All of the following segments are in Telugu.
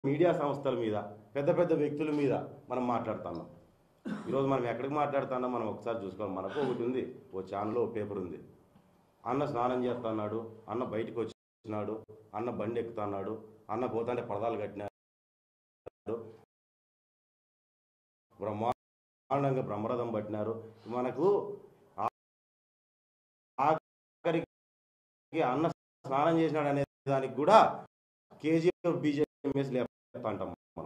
మీడియా సంస్థల మీద పెద్ద పెద్ద వ్యక్తుల మీద మనం మాట్లాడుతున్నాం ఈరోజు మనం ఎక్కడికి మాట్లాడుతున్నాం మనం ఒకసారి చూసుకోవాలి మనకు ఒకటి ఉంది ఓ ఛానల్ ఓ పేపర్ ఉంది అన్న స్నానం చేస్తున్నాడు అన్న బయటకు వచ్చినాడు అన్న బండి ఎక్కుతున్నాడు అన్న పోతుంటే పరదాలు కట్టినాడు బ్రహ్మాండంగా బ్రహ్మరథం పట్టినారు మనకు ఆ- ఆఖరికి అన్న స్నానం చేసినాడు అనే దానికి కూడా కేజీఎఫ్ బీజేఎంఎస్ లేపుతాంటాం మనం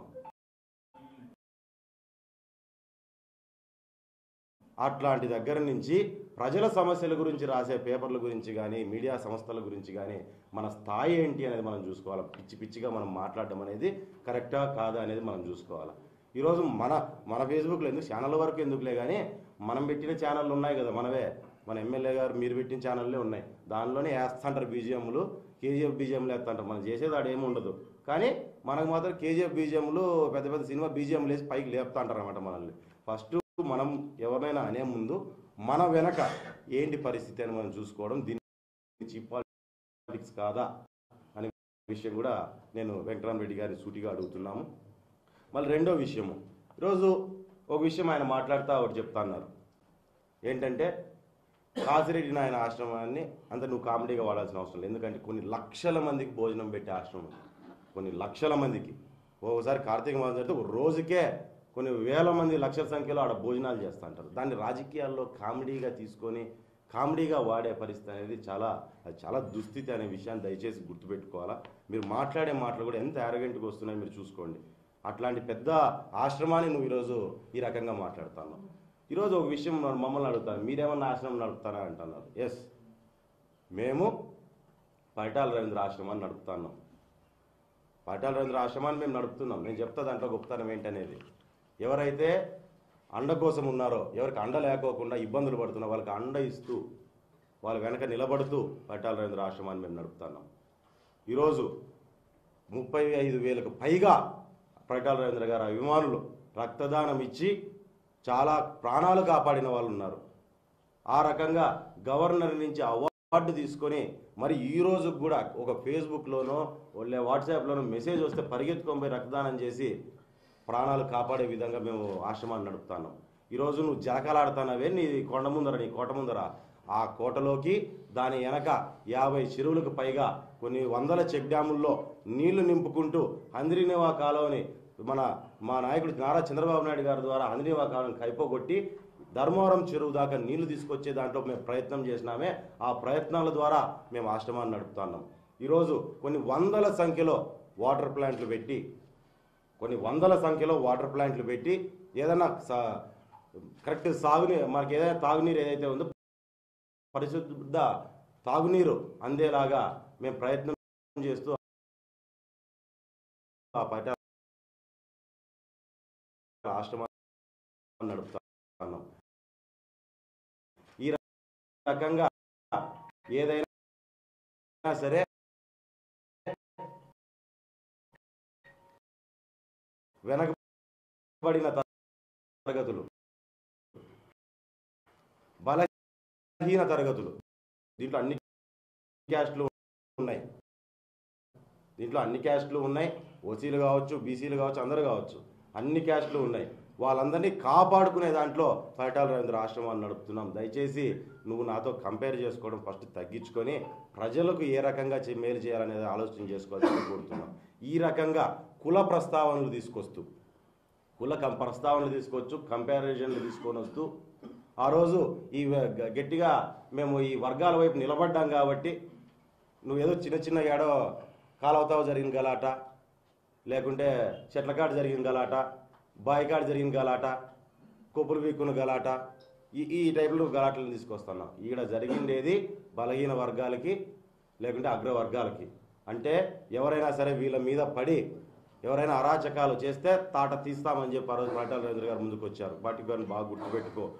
అట్లాంటి దగ్గర నుంచి ప్రజల సమస్యల గురించి రాసే పేపర్ల గురించి కానీ మీడియా సంస్థల గురించి కానీ మన స్థాయి ఏంటి అనేది మనం చూసుకోవాలి పిచ్చి పిచ్చిగా మనం మాట్లాడడం అనేది కరెక్టా కాదా అనేది మనం చూసుకోవాలి ఈరోజు మన మన ఫేస్బుక్లో ఎందుకు ఛానల్ వరకు ఎందుకులే కానీ మనం పెట్టిన ఛానళ్ళు ఉన్నాయి కదా మనవే మన ఎమ్మెల్యే గారు మీరు పెట్టిన ఛానళ్ళే ఉన్నాయి దానిలోనే వేస్తుంటారు బీజిఎంలు కేజీఎఫ్ బీజిఎంలు వేస్తుంటారు మనం చేసేది ఆడ ఏమి ఉండదు కానీ మనకు మాత్రం కేజీఎఫ్ బీజిఎంలు పెద్ద పెద్ద సినిమా బీజిఎంలు వేసి పైకి లేపుతుంటారు అనమాట మనల్ని ఫస్ట్ మనం ఎవరినైనా అనే ముందు మన వెనక ఏంటి పరిస్థితి అని మనం చూసుకోవడం దీన్ని చీప్ పాలిటిక్స్ కాదా అనే విషయం కూడా నేను వెంకటరామరెడ్డి గారిని సూటిగా అడుగుతున్నాము మళ్ళీ రెండో విషయము ఈరోజు ఒక విషయం ఆయన మాట్లాడుతూ ఒకటి చెప్తా అన్నారు ఏంటంటే కాసిరెడ్డి నాయన ఆశ్రమాన్ని అంత నువ్వు కామెడీగా వాడాల్సిన అవసరం లేదు ఎందుకంటే కొన్ని లక్షల మందికి భోజనం పెట్టే ఆశ్రమం కొన్ని లక్షల మందికి ఒకసారి కార్తీక మాసం జరిగితే ఒక రోజుకే కొన్ని వేల మంది లక్షల సంఖ్యలో ఆడ భోజనాలు చేస్తూ ఉంటారు దాన్ని రాజకీయాల్లో కామెడీగా తీసుకొని కామెడీగా వాడే పరిస్థితి అనేది చాలా అది చాలా దుస్థితి అనే విషయాన్ని దయచేసి గుర్తుపెట్టుకోవాలా మీరు మాట్లాడే మాటలు కూడా ఎంత అరగంటకు వస్తున్నాయో మీరు చూసుకోండి అట్లాంటి పెద్ద ఆశ్రమాన్ని నువ్వు ఈరోజు ఈ రకంగా మాట్లాడుతున్నావు ఈరోజు ఒక విషయం మన- మమ్మల్ని అడుగుతాను మీరేమన్నా ఆశ్రమం నడుపుతారా అంటున్నారు ఎస్ మేము పరిటాల రవీంద్ర ఆశ్రమాన్ని నడుపుతున్నాం పరిటాల రవీంద్ర ఆశ్రమాన్ని మేము నడుపుతున్నాం నేను చెప్తా దాంట్లో గొప్పతనం ఏంటనేది ఎవరైతే అండ కోసం ఉన్నారో ఎవరికి అండ లేకోకుండా ఇబ్బందులు పడుతున్నా వాళ్ళకి అండ ఇస్తూ వాళ్ళ వెనక నిలబడుతూ పరిటాల రవీంద్ర ఆశ్రమాన్ని మేము నడుపుతున్నాం ఈరోజు ముప్పై ఐదు వేలకు పైగా పరిటాల రవీంద్ర గారి అభిమానులు రక్తదానం ఇచ్చి చాలా ప్రాణాలు కాపాడిన వాళ్ళు ఉన్నారు ఆ రకంగా గవర్నర్ నుంచి అవార్డు తీసుకొని మరి ఈ రోజు కూడా ఒక ఫేస్బుక్లోనో లే వాట్సాప్లోనో మెసేజ్ వస్తే పరిగెత్తుకొని పోయి రక్తదానం చేసి ప్రాణాలు కాపాడే విధంగా మేము ఆశ్రమాన్ని నడుపుతున్నాం ఈరోజు నువ్వు జలకాలాడుతున్నావే నీ కొండ ముందర నీ కోట ముందర ఆ కోటలోకి దాని వెనక యాభై చెరువులకు పైగా కొన్ని వందల చెక్ డ్యాముల్లో నీళ్లు నింపుకుంటూ హంద్రీనేవా కాలువని మన మా నాయకుడు నారా చంద్రబాబు నాయుడు గారి ద్వారా హంద్రీనేవా కాలువని కైపోగొట్టి ధర్మవరం చెరువు దాకా నీళ్లు తీసుకొచ్చే దాంట్లో మేము ప్రయత్నం చేసినామే ఆ ప్రయత్నాల ద్వారా మేము ఆశ్రమాన్ని నడుపుతున్నాం ఈరోజు కొన్ని వందల సంఖ్యలో వాటర్ ప్లాంట్లు పెట్టి కొన్ని వందల సంఖ్యలో వాటర్ ప్లాంట్లు పెట్టి ఏదైనా సా కరెక్ట్ సాగునీ మనకి ఏదైనా తాగునీరు ఏదైతే ఉందో పరిశుద్ధ తాగునీరు అందేలాగా మేము ప్రయత్నం చేస్తూ ఆ పట ఆశ్రమాన్ని నడుపుతున్నాం ఈ రకంగా ఏదైనా సరే వెనకబడిన తరగతులు బలహీన తరగతులు దీంట్లో అన్ని క్యాస్ట్లు ఉన్నాయి దీంట్లో అన్ని క్యాస్ట్లు ఉన్నాయి ఓసీలు కావచ్చు బీసీలు కావచ్చు అందరూ కావచ్చు అన్ని క్యాస్ట్లు ఉన్నాయి వాళ్ళందరినీ కాపాడుకునే దాంట్లో పరిటాల రవీంద్ర ఆశ్రమాన్ని నడుపుతున్నాం దయచేసి నువ్వు నాతో కంపేర్ చేసుకోవడం ఫస్ట్ తగ్గించుకొని ప్రజలకు ఏ రకంగా చే- మేలు చేయాలనేది ఆలోచన చేసుకోవాలని కోరుతున్నాం ఈ రకంగా కుల ప్రస్తావనలు తీసుకొస్తూ కుల కం- ప్రస్తావనలు తీసుకొచ్చు కంపారిజన్లు తీసుకొని వస్తూ ఆ రోజు ఈ వ- గ- గట్టిగా మేము ఈ వర్గాల వైపు నిలబడ్డాం కాబట్టి నువ్వు ఏదో చిన్న చిన్న ఏడో కాలవతావ జరిగిన గలాట లేకుంటే చెట్లకాడ జరిగిన గలాట బాయికాడ జరిగిన గలాట కొప్పులు వీక్కున్న గలాట ఈ ఈ టైప్లో గలాటలను తీసుకొస్తున్నాం ఈడ జరిగిండేది బలహీన వర్గాలకి లేకుంటే అగ్రవర్గాలకి అంటే ఎవరైనా సరే వీళ్ళ మీద పడి ఎవరైనా అరాచకాలు చేస్తే తాట తీస్తామని చెప్పి ఆ రోజు పాటాల రవీంద్ర గారు ముందుకు వచ్చారు పార్టీ గారిని బాగా గుర్తుపెట్టుకో